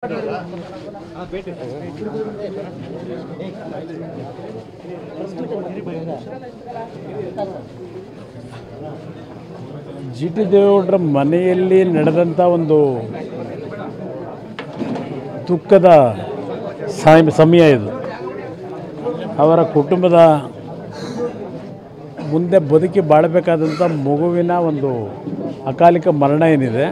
G T ದೇವೇಗೌಡರ ಮನೆಯಲ್ಲಿ ನಡೆದಂಥ ಒಂದು ದುಃಖದ ಸಾಯ- ಸಮಯ ಇದು ಅವರ ಕುಟುಂಬದ ಮುಂದೆ ಬದುಕಿ ಬಾಳಬೇಕಾದಂಥ ಮಗುವಿನ ಒಂದು ಅಕಾಲಿಕ ಮರಣ ಏನಿದೆ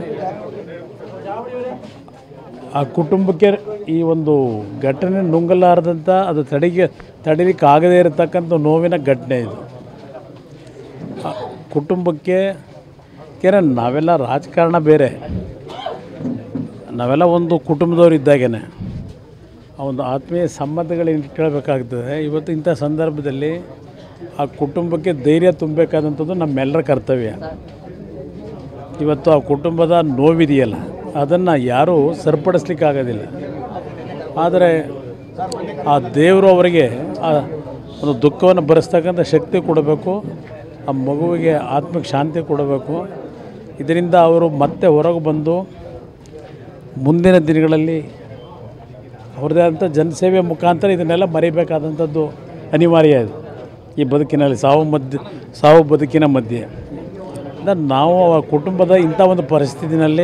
ಆ ಕುಟುಂಬಕ್ಕೆ ಈ ಒಂದು ಘಟನೆ ನುಂಗಲಾರದಂಥ ಅದು ತಡೆಗೆ ತಡಿಲಿಕ್ಕೆ ಆಗದೇ ಇರತಕ್ಕಂಥ ನೋವಿನ ಘಟನೆ ಇದು ಆ ಕುಟುಂಬಕ್ಕೆ ಯಾಕೆಂದರೆ ನಾವೆಲ್ಲ ರಾಜಕಾರಣ ಬೇರೆ ನಾವೆಲ್ಲ ಒಂದು ಕುಟುಂಬದವ್ರು ಇದ್ದಾಗೇನೆ ಆ ಒಂದು ಆತ್ಮೀಯ ಸಂಬಂಧಗಳು ಇಟ್ಕೊಳ್ಬೇಕಾಗ್ತದೆ ಇವತ್ತು ಇಂಥ ಸಂದರ್ಭದಲ್ಲಿ ಆ ಕುಟುಂಬಕ್ಕೆ ಧೈರ್ಯ ತುಂಬಬೇಕಾದಂಥದ್ದು ನಮ್ಮೆಲ್ಲರ ಕರ್ತವ್ಯ ಇವತ್ತು ಆ ಕುಟುಂಬದ ನೋವಿದೆಯಲ್ಲ ಅದನ್ನು ಯಾರೂ ಸರಿಪಡಿಸ್ಲಿಕ್ಕಾಗೋದಿಲ್ಲ ಆದರೆ ಆ ದೇವರು ಅವರಿಗೆ ಆ ಒಂದು ದುಃಖವನ್ನು ಭರಿಸ್ತಕ್ಕಂಥ ಶಕ್ತಿ ಕೊಡಬೇಕು ಆ ಮಗುವಿಗೆ ಆತ್ಮಕ್ಕೆ ಶಾಂತಿ ಕೊಡಬೇಕು ಇದರಿಂದ ಅವರು ಮತ್ತೆ ಹೊರಗೆ ಬಂದು ಮುಂದಿನ ದಿನಗಳಲ್ಲಿ ಅವ್ರದ್ದೇ ಆದಂಥ ಜನಸೇವೆ ಮುಖಾಂತರ ಇದನ್ನೆಲ್ಲ ಮರಿಬೇಕಾದಂಥದ್ದು ಅನಿವಾರ್ಯ ಇದು ಈ ಬದುಕಿನಲ್ಲಿ ಸಾವು ಮಧ್ಯ ಸಾವು ಬದುಕಿನ ಮಧ್ಯೆ ಅಂದ್ರೆ ನಾವು ಆ ಕುಟುಂಬದ ಇಂಥ ಒಂದು ಪರಿಸ್ಥಿತಿನಲ್ಲಿ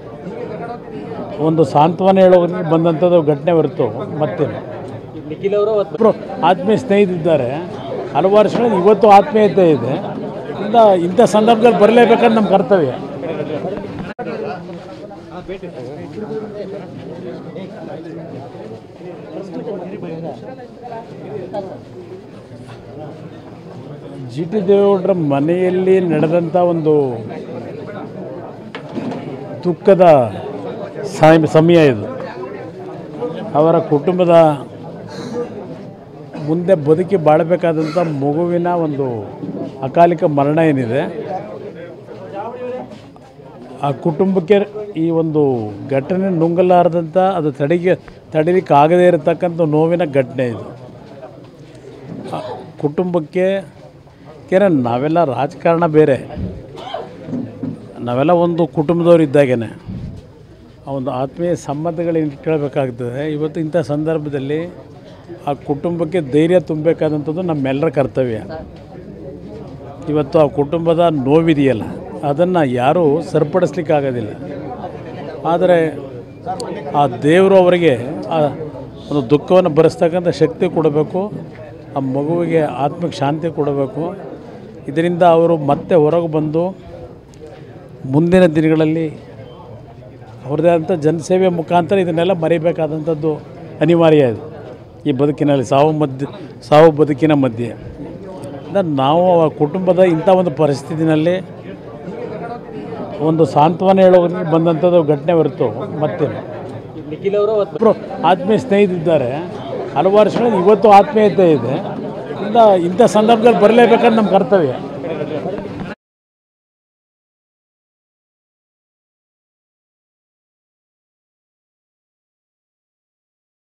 ಒಂದು ಸಾಂತ್ವನ ಹೇಳೋದಕ್ಕೆ ಬಂದಂಥದ್ದು ಘಟನೆ ಹೊರತು ಮತ್ತೆ ನಿಖಿಲ್ ಅವರು ಒಬ್ಬರು ಆತ್ಮೀಯ ಸ್ನೇಹಿತರಿದ್ದಾರೆ ಹಲವಾರು ವರ್ಷಗಳಿಂದ ಇವತ್ತು ಆತ್ಮೀಯತೆ ಇದೆ ಇಂಥ ಇಂಥ ಸಂದರ್ಭದಲ್ಲಿ ಬರಲೇಬೇಕಂತ ನಮ್ಮ ಕರ್ತವ್ಯ ಜಿ ಟಿ ದೇವೇಗೌಡರ ಮನೆಯಲ್ಲಿ ನಡೆದಂಥ ಒಂದು ದುಃಖದ ಸಾಯ- ಸಮಯ ಇದು ಅವರ ಕುಟುಂಬದ ಮುಂದೆ ಬದುಕಿ ಬಾಳಬೇಕಾದಂಥ ಮಗುವಿನ ಒಂದು ಅಕಾಲಿಕ ಮರಣ ಏನಿದೆ ಆ ಕುಟುಂಬಕ್ಕೆ ಈ ಒಂದು ಘಟನೆ ನುಂಗಲಾರದಂಥ ಅದು ತಡೆಗೆ ತಡಿಲಿಕ್ಕೆ ಆಗದೇ ಇರತಕ್ಕಂಥ ನೋವಿನ ಘಟನೆ ಇದು ಆ ಕುಟುಂಬಕ್ಕೆ ಯಾಕೆಂದರೆ ನಾವೆಲ್ಲ ರಾಜಕಾರಣ ಬೇರೆ ನಾವೆಲ್ಲ ಒಂದು ಕುಟುಂಬದವ್ರು ಇದ್ದಾಗೇನೆ ಆ ಒಂದು ಆತ್ಮೀಯ ಸಂಬಂಧಗಳು ಇಟ್ಕೊಳ್ಬೇಕಾಗ್ತದೆ ಇವತ್ತು ಇಂಥ ಸಂದರ್ಭದಲ್ಲಿ ಆ ಕುಟುಂಬಕ್ಕೆ ಧೈರ್ಯ ತುಂಬಬೇಕಾದಂಥದ್ದು ನಮ್ಮೆಲ್ಲರ ಕರ್ತವ್ಯ ಇವತ್ತು ಆ ಕುಟುಂಬದ ನೋವಿದೆಯಲ್ಲ ಅದನ್ನು ಯಾರೂ ಸರಿಪಡಿಸ್ಲಿಕ್ಕಾಗೋದಿಲ್ಲ ಆದರೆ ಆ ದೇವರು ಅವರಿಗೆ ಆ ಒಂದು ದುಃಖವನ್ನು ಭರಿಸ್ತಕ್ಕಂಥ ಶಕ್ತಿ ಕೊಡಬೇಕು ಆ ಮಗುವಿಗೆ ಆತ್ಮಕ್ಕೆ ಶಾಂತಿ ಕೊಡಬೇಕು ಇದರಿಂದ ಅವರು ಮತ್ತೆ ಹೊರಗೆ ಬಂದು ಮುಂದಿನ ದಿನಗಳಲ್ಲಿ ಅವ್ರದ್ದೇ ಆದಂಥ ಜನಸೇವೆ ಮುಖಾಂತರ ಇದನ್ನೆಲ್ಲ ಮರಿಬೇಕಾದಂಥದ್ದು ಅನಿವಾರ್ಯ ಇದು ಈ ಬದುಕಿನಲ್ಲಿ ಸಾವು ಮಧ್ಯ ಸಾವು ಬದುಕಿನ ಮಧ್ಯೆ ಅಂದ್ರೆ ನಾವು ಆ ಕುಟುಂಬದ ಇಂಥ ಒಂದು ಪರಿಸ್ಥಿತಿನಲ್ಲಿ ಒಂದು ಸಾಂತ್ವನ ಹೇಳೋದಕ್ಕೆ ಬಂದಂಥದ್ದು ಘಟನೆ ಹೊರತು ಮತ್ತೆ ನಿಖಿಲ್ ಅವರು ಒಬ್ಬರು ಆತ್ಮೀಯ ಸ್ನೇಹಿತರಿದ್ದಾರೆ ಹಲವಾರು ವರ್ಷಗಳಿಂದ ಇವತ್ತು ಆತ್ಮೀಯತೆ ಇದೆ ಇಂಥ ಇಂಥ ಸಂದರ್ಭದಲ್ಲಿ ಬರಲೇಬೇಕಂತ ನಮ್ಮ ಕರ್ತವ್ಯ